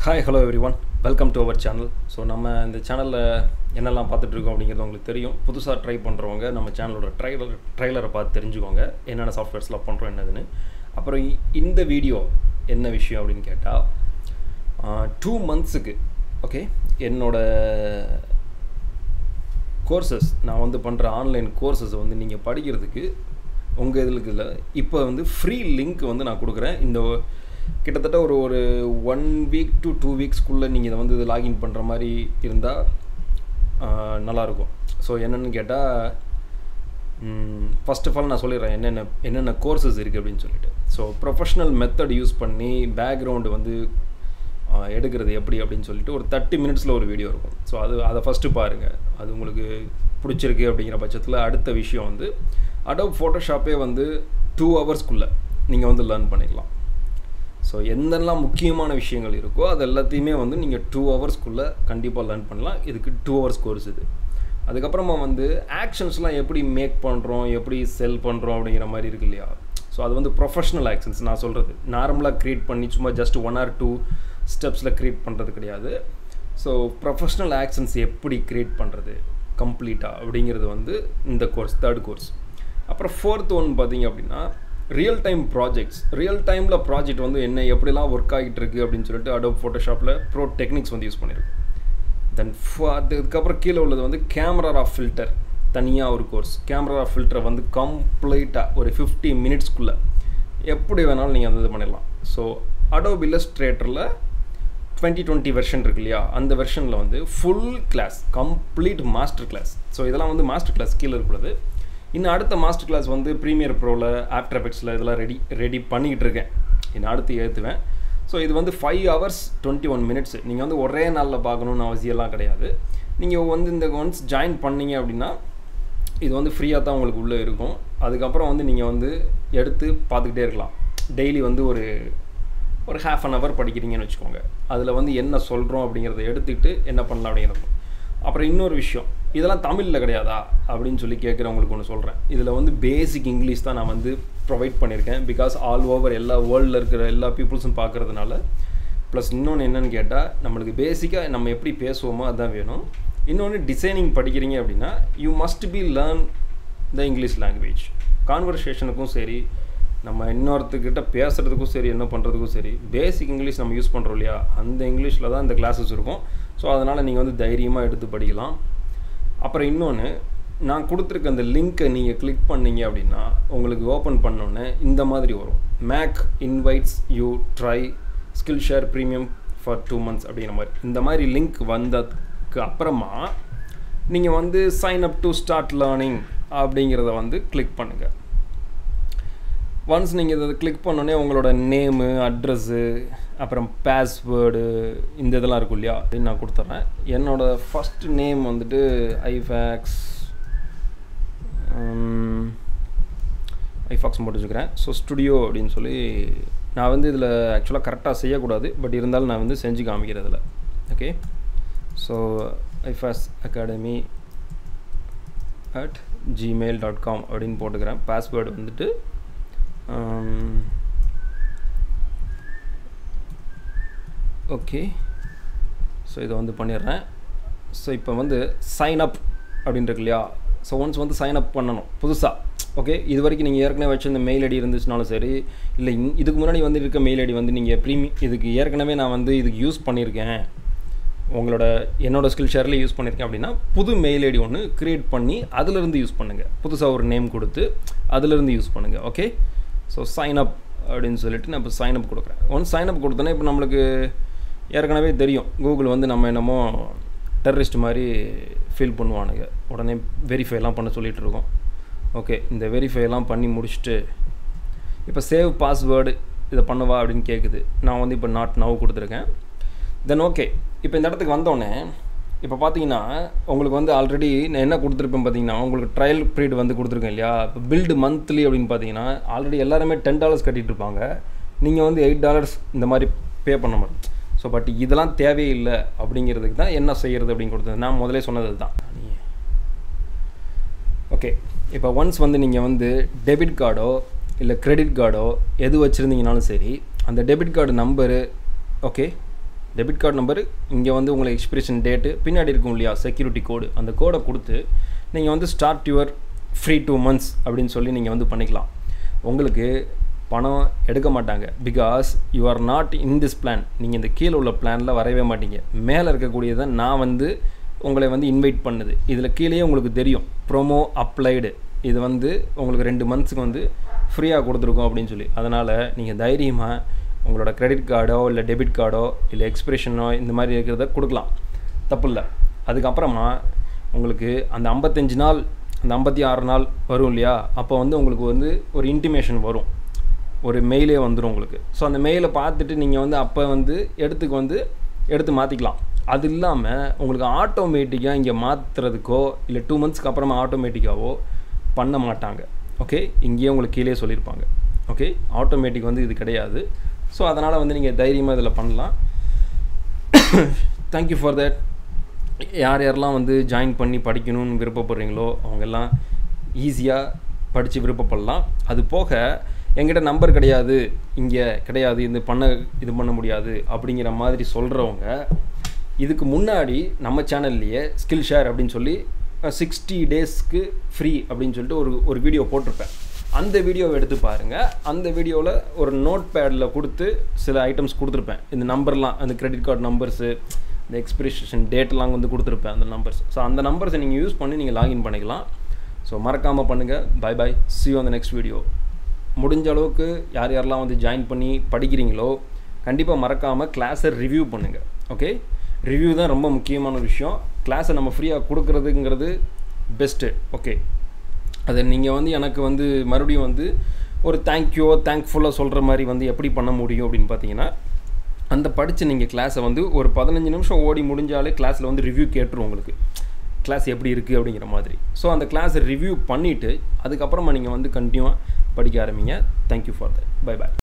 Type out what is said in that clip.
hi hello everyone welcome to our channel so நம்ம இந்த சேனலில் என்னெல்லாம் பார்த்துட்டு இருக்கோம் அப்படிங்கிறது உங்களுக்கு தெரியும் புதுசாக ட்ரை பண்ணுறவங்க நம்ம சேனலோட ட்ரைலர் ட்ரைலரை பார்த்து தெரிஞ்சுக்கோங்க என்னென்ன சாஃப்ட்வேர்ஸ்லாம் பண்ணுறோம் என்னதுன்னு அப்புறம் இ- இந்த வீடியோ என்ன விஷயம் அப்படின்னு கேட்டால் டூ மந்த்ஸுக்கு ஓகே என்னோட கோர்சஸ் நான் வந்து பண்ணுற ஆன்லைன் கோர்சஸ் வந்து நீங்கள் படிக்கிறதுக்கு உங்கள் இதில் இல்லை இப்போ வந்து ஃப்ரீ லிங்க் வந்து நான் கொடுக்குறேன் இந்த கிட்டத்தட்ட ஒரு ஒரு ஒன் வீக் டு டூ வீக்ஸ்க்குள்ளே நீங்கள் இதை வந்து லாகின் பண்ணுற மாதிரி இருந்தால் நல்லாயிருக்கும் ஸோ என்னென்னு கேட்டால் ஃபர்ஸ்ட் ஆஃப் ஆல் நான் சொல்லிடுறேன் என்னென்ன என்னென்ன கோர்சஸ் இருக்குது அப்படின்னு சொல்லிட்டு ஸோ ப்ரொஃபஷ்னல் மெத்தட் யூஸ் பண்ணி பேக்ரவுண்டு வந்து ஆஹ், எடுக்கிறது எப்படி அப்படின்னு சொல்லிட்டு ஒரு தேர்ட்டி மினிட்ஸில் ஒரு வீடியோ இருக்கும் ஸோ அது அதை ஃபஸ்ட்டு பாருங்கள் அது உங்களுக்கு பிடிச்சிருக்கு அப்படிங்கிற பட்சத்தில் அடுத்த விஷயம் வந்து அடோப் ஃபோட்டோஷாப்பே வந்து டூ ஹவர்ஸ்க்குள்ளே நீங்கள் வந்து லேர்ன் பண்ணிக்கலாம் ஸோ எந்தெல்லாம் முக்கியமான விஷயங்கள் இருக்கோ அது எல்லாத்தையுமே வந்து நீங்கள் டூ ஹவர்ஸ்க்குள்ளே கண்டிப்பாக லேர்ன் பண்ணலாம் இதுக்கு டூ ஹவர்ஸ் கோர்ஸ் இது அதுக்கப்புறமா வந்து ஆக்ஷன்ஸ்லாம் எப்படி மேக் பண்ணுறோம் எப்படி செல் பண்ணுறோம் அப்படிங்கிற மாதிரி இருக்கு இல்லையா ஸோ அது வந்து ப்ரொஃபஷனல் ஆக்ஷன்ஸ் நான் சொல்கிறது நார்மலாக க்ரியேட் பண்ணி சும்மா ஜஸ்ட் ஒன் ஆர் டூ ஸ்டெப்ஸில் க்ரியேட் பண்ணுறது கிடையாது ஸோ ப்ரொஃபஷனல் ஆக்ஷன்ஸ் எப்படி க்ரியேட் பண்ணுறது கம்ப்ளீட்டாக அப்படிங்கிறது வந்து இந்த கோர்ஸ் தேர்ட் கோர்ஸ் அப்புறம் ஃபோர்த் ஒன் பார்த்தீங்க அப்படின்னா ரியல் டைம் ப்ராஜெக்ட்ஸ் ரியல் டைமில் ப்ராஜெக்ட் வந்து என்ன எப்படிலாம் ஒர்க் ஆகிட்டு இருக்கு அப்படின்னு சொல்லிட்டு அடோப் ஃபோட்டோஷாப்பில் ப்ரோ டெக்னிக்ஸ் வந்து யூஸ் பண்ணியிருக்கு தென் அதுக்கப்புறம் கீழே உள்ளது வந்து கேமரா ஆஃப் ஃபில்டர் தனியாக ஒரு கோர்ஸ் கேமரா ஆஃப் ஃபில்டரை வந்து கம்ப்ளீட்டாக ஒரு ஃபிஃப்டி மினிட்ஸ்க்குள்ளே எப்படி வேணாலும் நீங்கள் வந்து இது பண்ணிடலாம் ஸோ அடோப் இல்லஸ்ட்ரேட்டரில் டுவெண்ட்டி டுவெண்ட்டி வெர்ஷன் இருக்கு இல்லையா அந்த வெர்ஷனில் வந்து full class complete master class so இதெல்லாம் வந்து மாஸ்டர் கிளாஸ் கீழே இருக்கிறது இன்னும் அடுத்த மாஸ்டர் கிளாஸ் வந்து ப்ரீமியர் ப்ரோவில் ஆஃப்டர் எஃபெக்ட்ஸில் இதெல்லாம் ரெடி ரெடி பண்ணிக்கிட்டு இருக்கேன் இன்னும் அடுத்து ஏற்றுவேன் ஸோ இது வந்து five hours twenty one minutes நீங்கள் வந்து ஒரே நாளில் பார்க்கணுன்னு அவசியம்லாம் கிடையாது நீங்கள் வந்து இந்த ஒன்ஸ் ஜாயின் பண்ணீங்க அப்படின்னா இது வந்து ஃப்ரீயாக தான் உங்களுக்கு உள்ளே இருக்கும் அதுக்கப்புறம் வந்து நீங்கள் வந்து எடுத்து பார்த்துக்கிட்டே இருக்கலாம் டெய்லி வந்து ஒரு ஒரு ஹாஃப் அன் ஹவர் படிக்கிறீங்கன்னு வச்சுக்கோங்க அதில் வந்து என்ன சொல்கிறோம் அப்படிங்கிறத எடுத்துக்கிட்டு என்ன பண்ணலாம் அப்படிங்கிறது அப்புறம் இன்னொரு விஷயம் இதெல்லாம் தமிழில் கிடையாதா அப்படின்னு சொல்லி கேட்குறவங்களுக்கு ஒன்று சொல்கிறேன் இதில் வந்து பேசிக் இங்கிலீஷ் தான் நான் வந்து ப்ரொவைட் பண்ணியிருக்கேன் பிகாஸ் ஆல் ஓவர் எல்லா வேர்ல்டில் இருக்கிற எல்லா பீப்புள்ஸும் பார்க்குறதுனால ப்ளஸ் இன்னொன்று என்னன்னு கேட்டால் நம்மளுக்கு பேசிக்காக நம்ம எப்படி பேசுவோமோ அதான் வேணும் இன்னொன்று டிசைனிங் படிக்கிறீங்க அப்படின்னா you must be learn the English language கான்வர்சேஷனுக்கும் சரி நம்ம இன்னொருத்தர்கிட்ட பேசுகிறதுக்கும் சரி என்ன பண்ணுறதுக்கும் சரி பேசிக் இங்கிலீஷ் நம்ம யூஸ் பண்ணுறோம் இல்லையா அந்த இங்கிலீஷில் தான் இந்த கிளாஸஸ் இருக்கும் ஸோ அதனால் நீங்கள் வந்து தைரியமாக எடுத்து படிக்கலாம் அப்புறம் இன்னொன்று நான் கொடுத்துருக்க அந்த லிங்க்கை நீங்கள் கிளிக் பண்ணீங்க அப்படின்னா உங்களுக்கு ஓப்பன் பண்ணோன்னே இந்த மாதிரி வரும் make invites you try Skillshare premium for two months அப்படிங்கிற மாதிரி இந்த மாதிரி லிங்க் வந்ததுக்கு அப்புறமா நீங்கள் வந்து sign up to start learning அப்படிங்கிறத வந்து கிளிக் பண்ணுங்கள் ஒன்ஸ் நீங்கள் இதை கிளிக் பண்ணோடனே உங்களோட நேமு அட்ரஸ்ஸு அப்புறம் பாஸ்வேர்டு இந்த இதெல்லாம் இருக்கும் இல்லையா அது நான் கொடுத்துட்றேன் என்னோட ஃபஸ்ட் நேம் வந்துட்டு ஐஃபேக்ஸ் ஐஃபாக்ஸ் போட்டு வச்சுக்கிறேன் ஸோ ஸ்டுடியோ அப்படின்னு சொல்லி நான் வந்து இதில் ஆக்சுவலாக கரெக்டாக செய்யக்கூடாது பட் இருந்தாலும் நான் வந்து செஞ்சு காமிக்கிறதில்ல ஓகே ஸோ ஐஃபாஸ் academy at Gmail dot com அப்படின்னு போட்டுக்கிறேன் பாஸ்வேர்டு வந்துட்டு ஓகே ஸோ இதை வந்து பண்ணிடுறேன் ஸோ இப்போ வந்து சைன் அப் அப்படின்ட்டு இல்லையா ஸோ ஒன்ஸ் வந்து சைன் அப் பண்ணணும் புதுசாக ஓகே இது வரைக்கும் நீங்கள் ஏற்கனவே வச்சிருந்த மெயில் ஐடி இருந்துச்சுனாலும் சரி இல்லை இந் இதுக்கு முன்னாடி வந்து இருக்க மெயில் ஐடி வந்து நீங்கள் ப்ரீமி இதுக்கு ஏற்கனவே நான் வந்து இதுக்கு யூஸ் பண்ணியிருக்கேன் உங்களோட என்னோட ஸ்கில் ஷேரில் யூஸ் பண்ணியிருக்கேன் அப்படின்னா புது மெயில் ஐடி ஒன்று க்ரியேட் பண்ணி அதிலிருந்து யூஸ் பண்ணுங்கள் புதுசாக ஒரு நேம் கொடுத்து அதிலிருந்து யூஸ் பண்ணுங்கள் ஓகே ஸோ சைன் அப் அப்படின்னு சொல்லிட்டு நான் இப்போ சைன் அப் கொடுக்குறேன் ஒன்ஸ் சைன் அப் கொடுத்தோன்னே இப்போ நம்மளுக்கு ஏற்கனவே தெரியும் கூகுள் வந்து நம்ம என்னமோ டெரரிஸ்ட் மாதிரி ஃபீல் பண்ணுவானுங்க உடனே வெரிஃபைலாம் பண்ண சொல்லிகிட்டு இருக்கோம் ஓகே இந்த வெரிஃபைலாம் பண்ணி முடிச்சுட்டு இப்போ சேவ் பாஸ்வேர்டு இதை பண்ணவா அப்படின்னு கேட்குது நான் வந்து இப்போ நாட் நவ் கொடுத்துருக்கேன் தென் ஓகே இப்போ இந்த இடத்துக்கு வந்தோடனே இப்போ பார்த்தீங்கன்னா உங்களுக்கு வந்து ஆல்ரெடி நான் என்ன கொடுத்துருப்பேன் பார்த்தீங்கன்னா உங்களுக்கு ட்ரையல் பீரியட் வந்து கொடுத்துருக்கேன் இல்லையா இப்போ பில்டு மந்த்லி அப்படின்னு பார்த்தீங்கன்னா ஆல்ரெடி எல்லாருமே டென் டாலர்ஸ் கட்டிகிட்டு இருப்பாங்க நீங்கள் வந்து எயிட் டாலர்ஸ் இந்த மாதிரி பே பண்ண மாட்டோம் ஸோ பட் இதெல்லாம் தேவையில்லை அப்படிங்கிறதுக்கு தான் என்ன செய்கிறது அப்படின்னு கொடுத்தது நான் முதலே சொன்னது தான் ஓகே இப்போ ஒன்ஸ் வந்து நீங்கள் வந்து டெபிட் கார்டோ இல்லை கிரெடிட் கார்டோ எது வச்சுருந்தீங்கனாலும் சரி அந்த debit card number okay debit card number இங்கே வந்து உங்களுக்கு எக்ஸ்பிரேஷன் டேட்டு பின்னாடி இருக்கும் இல்லையா செக்யூரிட்டி கோடு அந்த கோடை கொடுத்து நீங்கள் வந்து start your free two months அப்படின்னு சொல்லி நீங்கள் வந்து பண்ணிக்கலாம் உங்களுக்கு பணம் எடுக்க மாட்டாங்க because you are not in this plan நீங்கள் இந்த கீழே உள்ள பிளானில் வரவே மாட்டீங்க மேலே இருக்கக்கூடியதை நான் வந்து உங்களை வந்து இன்வைட் பண்ணுது இதில் கீழேயே உங்களுக்கு தெரியும் ப்ரோமோ அப்ளைடு இது வந்து உங்களுக்கு ரெண்டு மந்த்ஸுக்கு வந்து ஃப்ரீயாக கொடுத்துருக்கோம் அப்படின்னு சொல்லி அதனால் நீங்கள் தைரியமாக உங்களோட கிரெடிட் கார்டோ இல்லை டெபிட் கார்டோ இல்லை எக்ஸ்பிரஷனோ இந்த மாதிரி இருக்கிறத கொடுக்கலாம் தப்பு இல்லை அதுக்கப்புறமா உங்களுக்கு அந்த ஐம்பத்தஞ்சு நாள் அந்த ஐம்பத்தி ஆறு நாள் வரும் இல்லையா அப்போ வந்து உங்களுக்கு வந்து ஒரு இன்டிமேஷன் வரும் ஒரு மெயிலே வந்துடும் உங்களுக்கு ஸோ அந்த மெயிலை பார்த்துட்டு நீங்கள் வந்து அப்போ வந்து எடுத்துக்கு வந்து எடுத்து மாற்றிக்கலாம் அது இல்லாமல் உங்களுக்கு ஆட்டோமேட்டிக்காக இங்கே மாற்றுறதுக்கோ இல்லை டூ மந்த்ஸ்க்கு அப்புறமா ஆட்டோமேட்டிக்காவோ பண்ண மாட்டாங்க ஓகே இங்கேயே உங்களுக்கு கீழே சொல்லியிருப்பாங்க ஓகே ஆட்டோமேட்டிக் வந்து இது கிடையாது ஸோ அதனால் வந்து நீங்கள் தைரியமாக இதில் பண்ணலாம் தேங்க்யூ ஃபார் தட் யார் யாரெல்லாம் வந்து ஜாயின் பண்ணி படிக்கணும்னு விருப்பப்படுறீங்களோ அவங்கெல்லாம் ஈஸியாக படித்து விருப்பப்படலாம் அது போக என்கிட்ட நம்பர் கிடையாது இங்கே கிடையாது இது பண்ண இது பண்ண முடியாது அப்படிங்கிற மாதிரி சொல்கிறவங்க இதுக்கு முன்னாடி நம்ம சேனல்லையே ஸ்கில் ஷேர் அப்படின்னு சொல்லி சிக்ஸ்டி டேஸ்க்கு ஃப்ரீ அப்படின்னு சொல்லிட்டு ஒரு ஒரு வீடியோ போட்டிருப்பேன் அந்த வீடியோவை எடுத்து பாருங்கள் அந்த வீடியோவில் ஒரு நோட் பேடில் கொடுத்து சில ஐட்டம்ஸ் கொடுத்துருப்பேன் இந்த நம்பர்லாம் அந்த கிரெடிட் கார்டு நம்பர்ஸு இந்த எக்ஸ்பிரேஷன் டேட்லாம் வந்து கொடுத்துருப்பேன் அந்த நம்பர்ஸ் ஸோ அந்த நம்பர்ஸை நீங்கள் யூஸ் பண்ணி நீங்கள் லாகின் பண்ணிக்கலாம் ஸோ மறக்காமல் பண்ணுங்கள் பை பை சி அந்த நெக்ஸ்ட் வீடியோ முடிஞ்ச அளவுக்கு யார் யாரெல்லாம் வந்து ஜாயின் பண்ணி படிக்கிறீங்களோ கண்டிப்பாக மறக்காமல் கிளாஸை ரிவ்யூ பண்ணுங்கள் ஓகே ரிவ்யூ தான் ரொம்ப முக்கியமான விஷயம் கிளாஸை நம்ம ஃப்ரீயாக கொடுக்குறதுங்கிறது பெஸ்ட்டு ஓகே அதை நீங்கள் வந்து எனக்கு வந்து மறுபடியும் வந்து ஒரு தேங்க்யூ தேங்க்ஃபுல்லாக சொல்கிற மாதிரி வந்து எப்படி பண்ண முடியும் அப்படின்னு பார்த்தீங்கன்னா அந்த படித்து நீங்கள் கிளாஸை வந்து ஒரு பதினஞ்சு நிமிஷம் ஓடி முடிஞ்சாலே கிளாஸில் வந்து ரிவ்யூ கேட்டுரும் உங்களுக்கு கிளாஸ் எப்படி இருக்குது அப்படிங்கிற மாதிரி ஸோ அந்த கிளாஸை ரிவ்யூ பண்ணிவிட்டு அதுக்கப்புறமா நீங்கள் வந்து கண்டினியூவாக படிக்க ஆரம்பிங்க thank you for that bye bye